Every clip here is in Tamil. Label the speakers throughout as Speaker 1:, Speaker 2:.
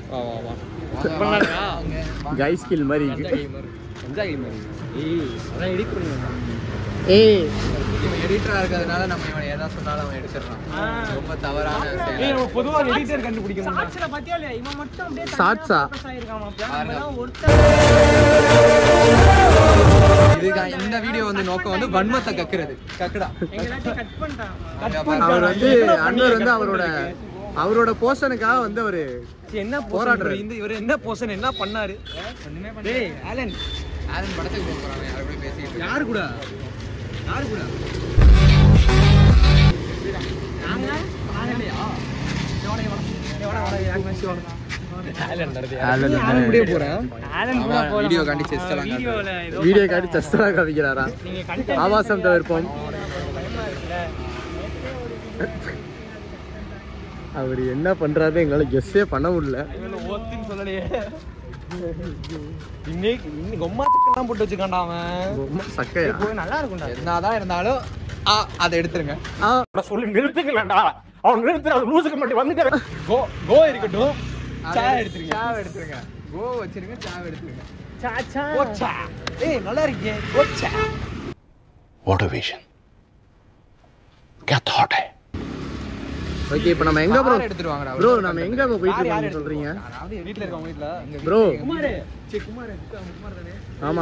Speaker 1: வா வா வா
Speaker 2: கை ஸ்கில் மாதிரி இருக்கு
Speaker 1: ஏய் அதான் எடிட் பண்ணுவேன்
Speaker 2: ஏய்
Speaker 3: இவன் எடிட்டரா இருக்கிறதுனால நம்ம இவன் எதா சொன்னாலும் அவன் எடுத்துடுறான் ரொம்ப தவறான செயல்.
Speaker 1: ஏய் நம்ம பொதுவா எடிட்டர் கண்டுபிடிக்க முடியும்
Speaker 4: சாட்சில பாத்தியா இல்லையா இவன் மட்டும் அப்படியே
Speaker 2: சாட்சா
Speaker 3: பாருங்க.
Speaker 4: ஒருத்தர்
Speaker 3: இதுதான் இந்த வீடியோ வந்து நோக்கம் வந்து வன்மத்தை கக்குறது கக்குடா
Speaker 4: எங்களாச்சும் கட் பண்ணிட்டான்
Speaker 2: அவர் வந்து அன்வர் வந்து அவரோட அவரோட போஷனுக்காக வந்து அவரு
Speaker 1: என்ன
Speaker 2: போராடுறாரு.
Speaker 1: போராடுறாரு இந்த இவர் என்ன போசன் என்ன பண்ணாரு டேய் ஆலன்
Speaker 3: ஆலன் படத்துக்கு போக போறாங்க யாரு கூட பேசிட்டு இருக்காங்க.
Speaker 1: யாரு கூட யாரு கூட ஆலன் கூடயே போறேன்
Speaker 3: அவன் வீடியோ காண்டி செஸ்ட் எல்லாம்
Speaker 4: வீடியோல ஏதோ
Speaker 2: வீடியோ காட்டி செஸ்டரா காமிக்கிறாரா
Speaker 4: நீங்க கண்டென்ட்
Speaker 2: ஆபாசம் தவிர்ப்போம்
Speaker 4: பயமா இருக்குல்ல
Speaker 2: அவர் என்ன பண்றாரு எங்களால கெஸ்ஸே பண்ண முடியல
Speaker 1: இவனை ஓத்தின்னு சொல்லலையே இன்னைக்கு இன்னைக்கு கொம்மா சிக்கன் போட்டு வச்சுக்காண்டா அவன்
Speaker 2: ரொம்ப சக்கையா
Speaker 1: போய் நல்லா இருக்கும்டா
Speaker 3: என்னதான் இருந்தாலும் ஆ அதை எடுத்துருங்க
Speaker 2: ஆ,
Speaker 1: சொல்லி நிறுத்துக்கலடா அவன் நிறுத்துற அது லூசுக்கு மட்டும் வந்துக்கிறேன் கோ கோ இருக்கட்டும் சா எடுத்துருங்க
Speaker 3: சாவ் எடுத்துருங்க கோ வச்சிருங்க சாவ் எடுத்துருங்க
Speaker 4: சாச்சா
Speaker 1: கோச்சா ஏய் நல்லா இருக்கே கோச்சா
Speaker 5: What a vision. क्या thought है
Speaker 2: ஓகே இப்போ நம்ம எங்க ப்ரோ
Speaker 3: கார் எடுத்துருவாங்கடா
Speaker 2: ப்ரோ நம்ம எங்க இப்போ போயிட்டு இருக்கோம்னு சொல்றீங்க
Speaker 3: அதாவது
Speaker 1: வீட்ல இருக்கவங்க வீட்ல இங்க
Speaker 2: ப்ரோ
Speaker 1: குமார் சே குமார் குமார் தானே
Speaker 2: ஆமா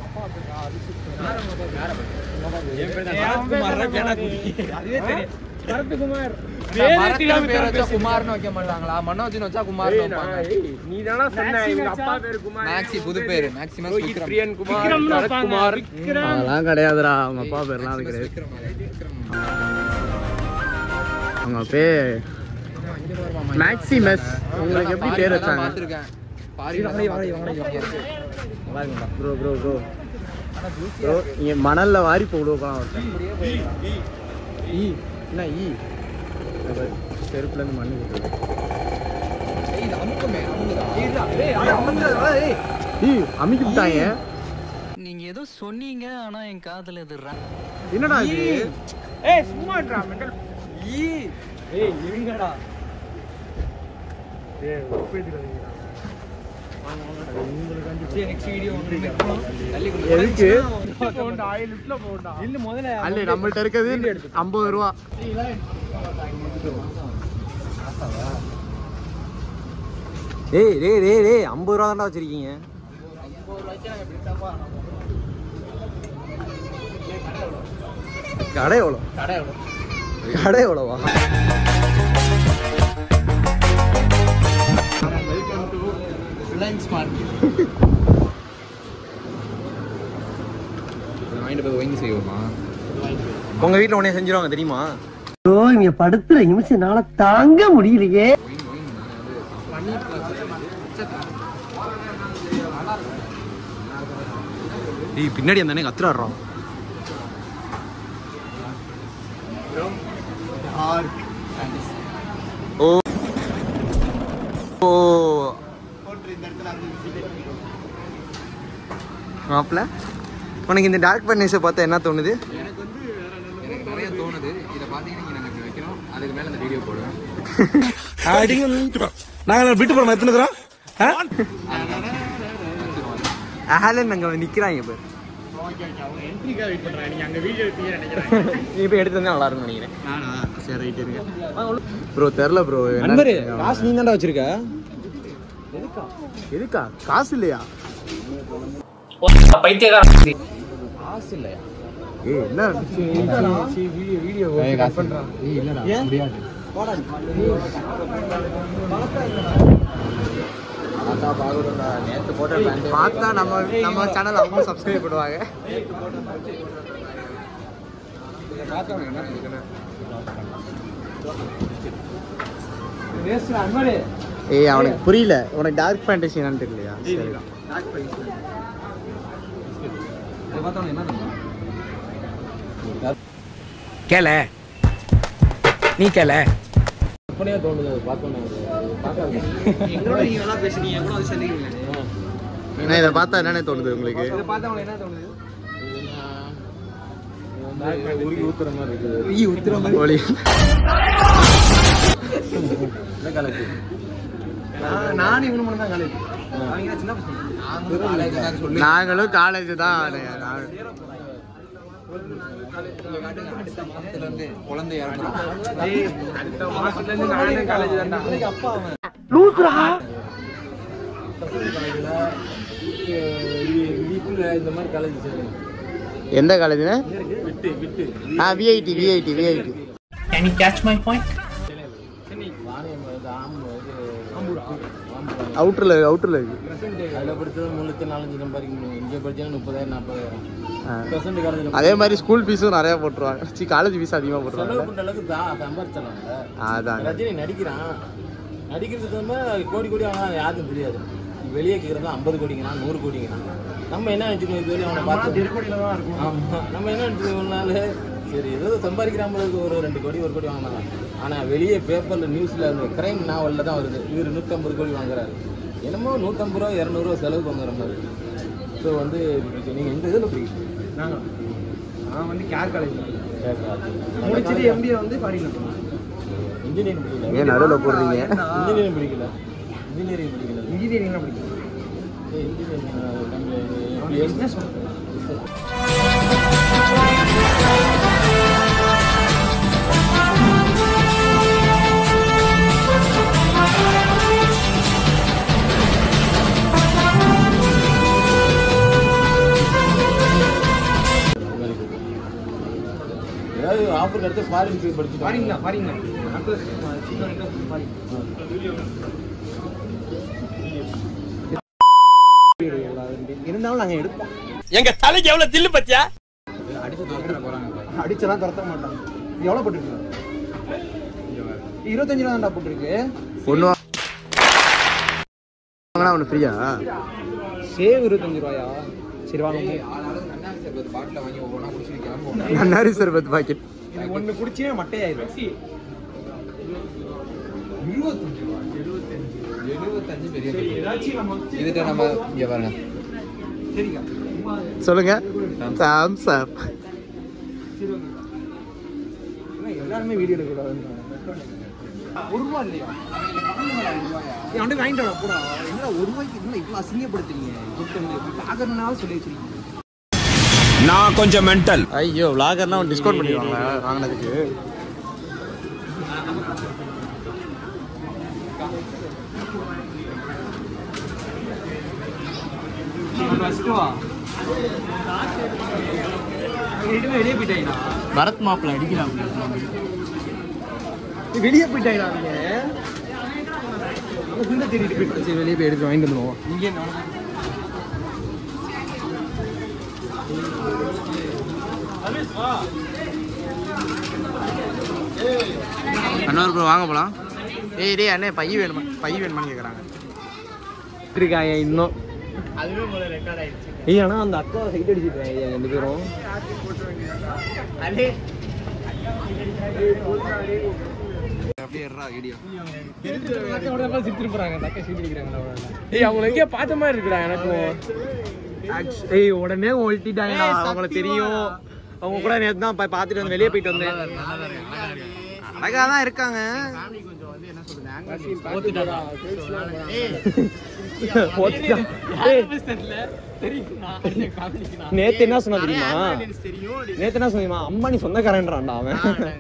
Speaker 1: குமார் கேடா குட்டி அதுவே தெரியும்
Speaker 4: பரத்குமார்
Speaker 3: மரத்துல பேர் வச்சா குமார்னு வைக்க மாட்டாங்களா மனோஜ்னு வச்சா குமார்னு வைப்பாங்க
Speaker 1: நீ தானா சொன்ன எங்க அப்பா பேரு குமார்
Speaker 3: மேக்ஸி புது பேரு மேக்ஸிமம் விக்ரம்
Speaker 1: பிரியன் குமார்
Speaker 4: விக்ரம்னு
Speaker 1: சரத்
Speaker 4: வைப்பாங்க.
Speaker 1: குமார்
Speaker 4: விக்ரம்
Speaker 2: அதெல்லாம் கிடையாதுடா அவங்க அப்பா பேர்லாம் அது கிடையாது
Speaker 3: விக்ரம் விக்ரம்
Speaker 2: அவங்க பேர் மேக்ஸிமஸ் உங்களுக்கு எப்படி பேர் வச்சாங்க
Speaker 3: பாத்துருக்கேன்
Speaker 2: ப்ரோ ப்ரோ ப்ரோ ப்ரோ இங்க மணல்ல வாரி போடுவோம் ஒருத்தன் ஈ என்ன ஈ செருப்புல இருந்து மண்ணு கொட்டுது. ஈ அமுக்கி விட்டாங்க
Speaker 6: நீங்க ஏதோ சொன்னீங்க ஆனா என் காதுல இது ரா-
Speaker 2: என்னடா இது
Speaker 4: ஏய் சும்மாட்றா மெண்டல்
Speaker 1: ஈ ஏய் இருங்கடா
Speaker 2: எதுக்கு
Speaker 1: இல்ல முதல்ல
Speaker 2: அல்ல நம்மள்ட்ட இருக்கிறது ஐம்பது ரூபா
Speaker 1: ஏய் டேய் டேய் டேய் ஐம்பது ரூபா தான்டா வச்சிருக்கீங்க
Speaker 2: கடை எவ்வளோ கடை எவ்வளோவா
Speaker 3: ரிலையன்ஸ் மார்க்கெட் வாங்கிட்டு போய் ஒயின் செய்வோமா
Speaker 1: உங்க வீட்ல உடனே செஞ்சிருவாங்க தெரியுமா
Speaker 7: ஐயோ இங்க படுத்துற நிமிஷம்னால தாங்க முடியலையே
Speaker 1: டேய் பின்னாடி அந்த அண்ணன் கத்துறாடுறான் ஓ ஓ மாப்பிள உனக்கு இந்த டார்க் பண்ணேஸை பார்த்தா என்ன தோணுது
Speaker 3: எனக்கு நிறைய தோணுது இதை பார்த்தீங்கன்னா இங்க நாங்க இப்படி வைக்கிறோம் அதுக்கு மேல இந்த வீடியோ போடுவேன்
Speaker 5: நாங்கள் விட்டு போறோம் எத்தனை தரம்
Speaker 1: ஆலன் அங்க நிக்கிறாங்க இப்ப நீ போய் எடுத்து வந்தா நல்லா இருக்கும் நினைக்கிறேன்
Speaker 2: சரி ரைட் இருங்க ப்ரோ தெரில ப்ரோ
Speaker 1: நண்பரே காசு நீ தான்டா வச்சிருக்க
Speaker 2: எதுக்கா காசு இல்லையா
Speaker 3: காசு இல்லையா
Speaker 2: ஏய் என்ன
Speaker 3: ஏய், காசு இல்ல. ஏய், இல்லடா முடியாது
Speaker 2: நேத்து போட்ட பார்த்தா நம்ம நம்ம சேனல் அவங்க சப்ஸ்கிரைப் பண்ணுவாங்க ஏய் அவனுக்கு புரியல உனக்கு டார்க் ஃபேண்டசி என்னன்னு தெரியலையா சரி
Speaker 6: கேள நீ கேள
Speaker 1: எங்களோட நீங்க நல்லா பேசுறீங்க எவ்வளவு அது சொல்லிருக்கீங்க
Speaker 2: நான் இதை பார்த்தா என்னன்னு தோணுது உங்களுக்கு
Speaker 1: இதை பார்த்தா உங்களுக்கு என்ன தோணுது
Speaker 2: ஈ ஊத்துற மாதிரி ஒளி நானும் இவனு மட்டும் தான் காலேஜ் அவங்க சின்ன பசங்க
Speaker 3: நாங்களும் college தான் சொல்லி
Speaker 2: நாங்களும் காலேஜ் தான்
Speaker 3: இங்க காட்டுங்க, அடுத்த மாசத்துல இருந்து குழந்தை இறங்குறோம்
Speaker 4: அடுத்த மாசத்துல இருந்து நானே காலேஜ் தான்டா
Speaker 2: இந்த மாதிரி காலேஜ் எந்த காலேஜ்னா ஆ VIT VIT VIT
Speaker 6: Can you catch my point?
Speaker 2: அவுட்டர்ல அவுட்டர்ல இருக்கு
Speaker 8: அதில் படித்தது மூணு லட்சம் நாலஞ்சு சம்பாதிக்க முடியும் இங்கே படித்தாலும் முப்பதாயிரம் நாற்பதாயிரம்
Speaker 2: ஆ.
Speaker 8: பெர்சன்ட் காலேஜில்
Speaker 2: அதே மாதிரி ஸ்கூல் ஃபீஸும் நிறைய போட்டுருவாங்க சி காலேஜ் ஃபீஸ் அதிகமாக
Speaker 8: செலவு
Speaker 2: போட்டுருவாங்க
Speaker 8: பண்ணுற அளவுக்கு தான் சம்பாதிச்சிடலாம்ல
Speaker 2: அதான்
Speaker 8: ரஜினி நடிக்கிறான் நடிக்கிறதுக்கு வந்து கோடி கோடி அவனா யாருக்கும் தெரியாது வெளியே கேட்குறது ஐம்பது கோடிங்கிறான் நூறு கோடிங்கிறான் நம்ம என்ன நினச்சிக்கணும் இது வரையும் அவனை பார்த்து ஆமா. நம்ம என்ன நினச்சிக்கணும் ஒரு நாள் சரி ஏதோ சம்பாதிக்கிறாங்களுக்கு ஒரு ரெண்டு கோடி ஒரு கோடி வாங்கினாங்க ஆனால் வெளியே பேப்பரில் நியூஸில் அந்த கிரைம் நாவலில் தான் வருது இவர் நூற்றம்பது கோடி வாங்குறாரு என்னமோ நூற்றம்பது ரூபா இரநூறுவா செலவுக்கு வாங்குற மாதிரி ஸோ வந்து நீங்கள் இந்த இதில் பிடிக்கும்
Speaker 2: நான் வந்து கேர் காலேஜ் முடிச்சிட்டு எம்பிஏ வந்து பாடியில்
Speaker 8: இன்ஜினியரிங் பிடிக்கல
Speaker 2: ஏன் நடுவில் போடுறீங்க
Speaker 8: இன்ஜினியரிங் பிடிக்கல இன்ஜினியரிங் பிடிக்கல
Speaker 2: இன்ஜினியரிங்லாம் பிடிக்கும்
Speaker 8: ஏய், இன்ஜினியரிங் நம்ம ஏதாவது ஆஃபர் கிடைச்சா ஃபாரின் போய் படிச்சுட்டு
Speaker 2: பாடிங்களா பாடிங்களா இருந்தாலும் நாங்க எடுப்போம்
Speaker 1: எங்க தலைக்கு எவ்வளவு தில்லு பத்தியா
Speaker 3: அடிச்சு துரத்துற போறாங்க
Speaker 2: அடிச்செல்லாம் துரத்த மாட்டாங்க இது எவ்வளவு போட்டுருக்கு இருபத்தஞ்சு ரூபா தான்டா போட்டிருக்கு ஒன்று வாங்கினா ஒன்று ஃப்ரீயா சேவ் இருபத்தஞ்சு ரூபாயா சரி வாங்க
Speaker 3: ஆளாளுக்கு கண்ணாடி சர்பத் பாட்டில் வாங்கி ஒவ்வொன்றா குடிச்சு வைக்கலாம்
Speaker 2: நன்னாரி சர்பத் பாக்கெட்
Speaker 3: இது
Speaker 2: ஒன்று குடிச்சே மட்டையாயிரும்
Speaker 3: எழுபத்தஞ்சு பெரிய இதுட்ட நம்ம இங்க பாருங்க
Speaker 2: சொல்லுங்க சாம்ஸ் அப் எல்லாருமே வீடியோ எடுக்கக்கூடாது ஒரு ரூபா இல்லையா என் வந்து வாங்கிட்டு வர போடா என்ன ஒரு ரூபாய்க்கு என்ன இவ்வளோ அசிங்கப்படுத்துறீங்க பார்க்கறதுனால சொல்லி வச்சிருக்கீங்க
Speaker 5: நான் கொஞ்சம் மென்டல்
Speaker 2: ஐயோ விளாகர்லாம் டிஸ்கவுண்ட் பண்ணிடுவாங்க வாங்கினதுக்கு பரத் மாப்பிள்ள அடிக்கிறாங்க வெளியே போயிட்டாங்களா நீங்க குண்ட தேடிட்டு போயிட்டு சரி வெளியே போய் எடுத்து வாங்கிட்டு வந்துடுவோம் இங்கே அண்ணா ப்ரோ வாங்க போலாம் ஏய் டேய் அண்ணே பை வேணுமா பை வேணுமான்னு கேட்குறாங்க இருக்காங்க இன்னும்
Speaker 4: அதுவே போல ரெக்கார்ட் ஆயிடுச்சு
Speaker 2: ஏய் ஆனால் அந்த அக்கா சைட் அடிச்சிருக்காங்க ரெண்டு பேரும்
Speaker 4: அதே
Speaker 2: அப்படியே வீடியோ
Speaker 4: சிரிச்சிட்டு போறாங்க அந்த அக்கா சீட்டு அடிக்கிறாங்க ஏய் அவங்கள எங்கேயோ பார்த்த மாதிரி இருக்குடா எனக்கும்
Speaker 2: ஏய் உடனே ஒழட்டிட்டாங்கடா அவங்கள தெரியும் அவங்க கூட நேத்து தான் போய் பார்த்துட்டு வந்து வெளியே போயிட்டு வந்தேன் அழகா தான் இருக்காங்க போத்துட்டான். ஏய், நேத்து என்ன சொன்னா தெரியுமா நேத்து என்ன சொன்னா அம்மானி சொந்தக்காரன்றான்டா அவன்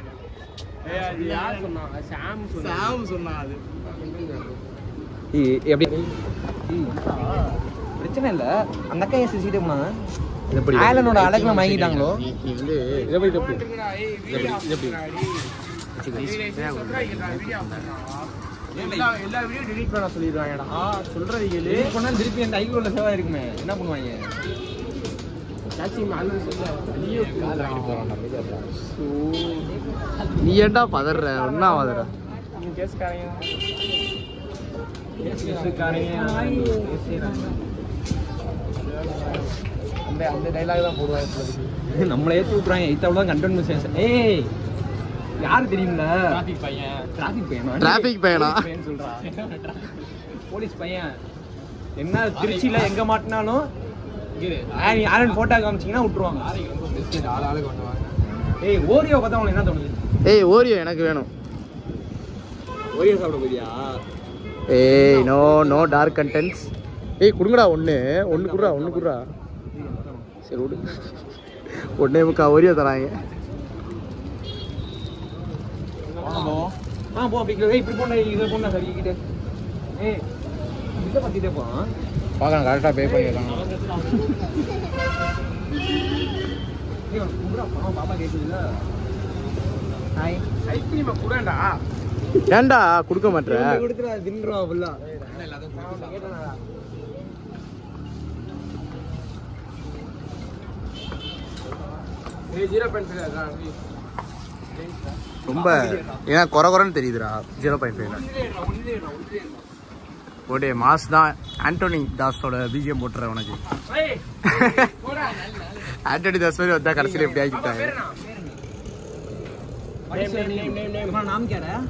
Speaker 4: சாம் சொன்னா அது
Speaker 2: ஏய், எப்படி ஏய், பிரச்சனை இல்ல அந்த அக்கா ஏன் சிசிக்கிட்டே போனாங்க ஆலனோட அழகுலாம் வாங்கிட்டாங்களோ
Speaker 4: எல்லா எல்லா வீடியோ delete பண்ண சொல்லிடுவாங்கடா சொல்றது கேளு
Speaker 2: delete பண்ணா திருப்பி அந்த ஐகோல சேவா இருக்குமே என்ன பண்ணுவாங்க
Speaker 4: காசிம் அது சொல்ல ஐயோ
Speaker 2: நீ ஏன்டா பதற ஒன்னா பதற
Speaker 4: நீ கேஸ்காரங்க
Speaker 2: அந்த அந்த டைலாக் தான் போடுவாங்க நம்மள ஏத்தி விட்டுறாங்க எய்த்தாவில் தான் கண்டென்ட் சேஷன் ஏய் யாரு தெரியும்ல
Speaker 4: டிராஃபிக் பையன்
Speaker 2: டிராஃபிக் பையனா டிராஃபிக் பையனா சொல்றா போலீஸ் பையன் என்ன திருச்சியில எங்க மாட்டினாலும் ஆ, நீ ஆரன் போட்டோ காமிச்சீங்கன்னா விட்டுருவாங்க
Speaker 3: ஆள் ஆளுக்கு கொண்டு வாங்க
Speaker 2: ஏய் ஓரியோ பார்த்தா உங்களுக்கு என்ன தோணுது ஏய் ஓரியோ எனக்கு வேணும் ஓரியோ சாப்பிட போறியா ஏய் நோ நோ டார்க் கண்டென்ட்ஸ் ஏய் குடுங்கடா ஒன்று ஒன்று குடுறா ஒன்று குடுறா சரி விடு ஒன்றே முக்கா ஒரே தராங்க
Speaker 4: ஆ போ அப்படி ஏய் இப்படி போனா இதை போனா சரி கிட்ட ஏய் இதை பத்திட்டே போ
Speaker 2: பார்க்கலாம் கரெக்டாக பே பண்ணிடலாம்
Speaker 4: பாப்பா கேக்குதுல ஹாய் ஐஸ்கிரீம் கூடண்டா
Speaker 2: ஏன்டா கொடுக்க மாட்டேற
Speaker 4: கொடுத்துடா தின்றோம் ஃபுல்லா ஏய் ஜீரோ பென்சில்
Speaker 2: ரொம்ப ஏன்னா குறை குறைன்னு தெரியுதுடா ஜீரோ பாயிண்ட் ஃபைவ்ல ஓடே மாஸ் தான் ஆண்டோனி தாஸோட பிஜிஎம் போட்டுற உனக்கு ஆண்டோனி தாஸ் மாதிரி வந்தா கடைசியில் எப்படி ஆக்கிட்டாங்க
Speaker 4: नाम क्या है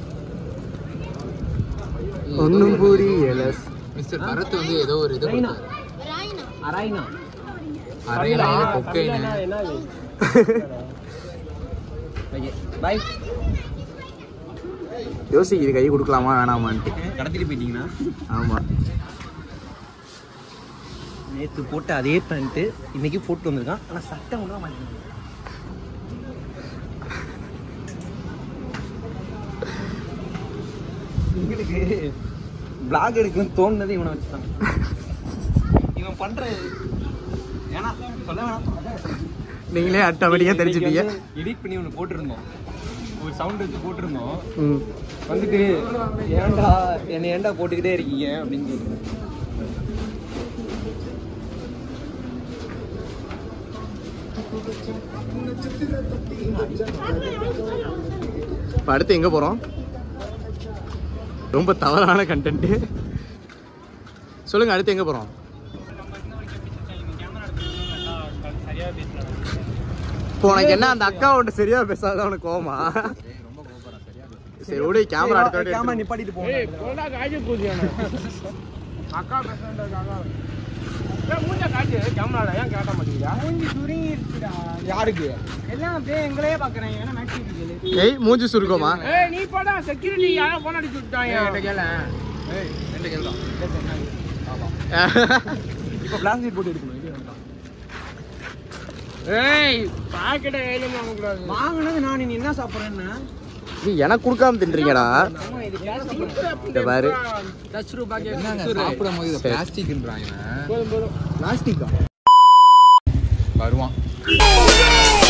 Speaker 2: ஒன்றும் புரியல
Speaker 3: மிஸ்டர் பரத் வந்து ஏதோ ஒரு இது
Speaker 4: Raina. Araina.
Speaker 3: அரைனா கொக்கைன்னு
Speaker 4: Okay. Bye.
Speaker 2: யோசிக்குது கை கொடுக்கலாமா வேணாமான்ட்டு
Speaker 4: கடத்திட்டு போயிட்டீங்கன்னா
Speaker 2: ஆமாம்
Speaker 4: நேத்து போட்ட அதே பேண்ட் இன்னைக்கு போட்டு வந்திருக்கான் ஆனா சட்டை ஒன்றா மாட்டேங்குது இவனுக்கு பிளாக் எடுக்கணும்னு தோணுனது இவனை வச்சுதான் இவன் பண்ற ஏன்னா சொல்ல வேணாம்
Speaker 2: நீங்களே ஆட்டோமேட்டிக்காக தெரிஞ்சுப்பீங்க
Speaker 4: எடிட் பண்ணி ஒன்று போட்டிருந்தோம் ஒரு சவுண்ட் வச்சு போட்டிருந்தோம்
Speaker 2: ம்
Speaker 4: வந்துட்டு ஏன்டா என்னை ஏன்டா போட்டுக்கிட்டே இருக்கீங்க அப்படின்னு கேட்டு
Speaker 2: இப்போ அடுத்து எங்கே போகிறோம் ரொம்ப தவறான கண்டென்ட்டு சொல்லுங்கள் அடுத்து எங்கே போகிறோம் இப்போ உனக்கு என்ன அந்த அக்கா உன்ட்ட சரியா பேசாத உனக்கு கோவமா சரி விடு கேமரா அடுத்த வாட்டி
Speaker 4: கேமரா
Speaker 2: எடுத்து-
Speaker 4: நிப்பாட்டிட்டு போங்க
Speaker 1: கொண்டா காய்ச்சி பூஜியானே அக்கா பேசுறதுக்காக ஏன் மூஞ்ச காட்டு கேமரால ஏன் கேட்ட மாட்டேங்கிறா மூஞ்சி சுருங்கிடுச்சுடா
Speaker 4: யாருக்கு
Speaker 1: எல்லாம் அப்படியே எங்களையே பாக்குறாங்க ஏன்னா மேக்ஸி
Speaker 2: ஏய் மூஞ்சி சுருக்கமா
Speaker 1: ஏய் நீ போடா செக்யூரிட்டி யாரோ போன் அடிச்சு விட்டாங்க
Speaker 4: கேள இப்போ பிளாக் ஷீட் போட்டு எடுக்கணும் இது வேண்டாம்.
Speaker 1: ஏய் பாக்கெட்டை கையில வாங்க கூடாது
Speaker 4: வாங்கினது நான் நீ என்ன சாப்பிட்றேன்னு
Speaker 2: நீ எனக்கு கொடுக்காம தின்றீங்கடா இந்த பாரு
Speaker 1: தஸ் ரூபாய்க்கு
Speaker 3: என்னங்க சாப்பிடும் போது இதை பிளாஸ்டிக்ன்றான் இவன்
Speaker 1: போதும் போதும்
Speaker 4: பிளாஸ்டிக்கா
Speaker 3: வருவான்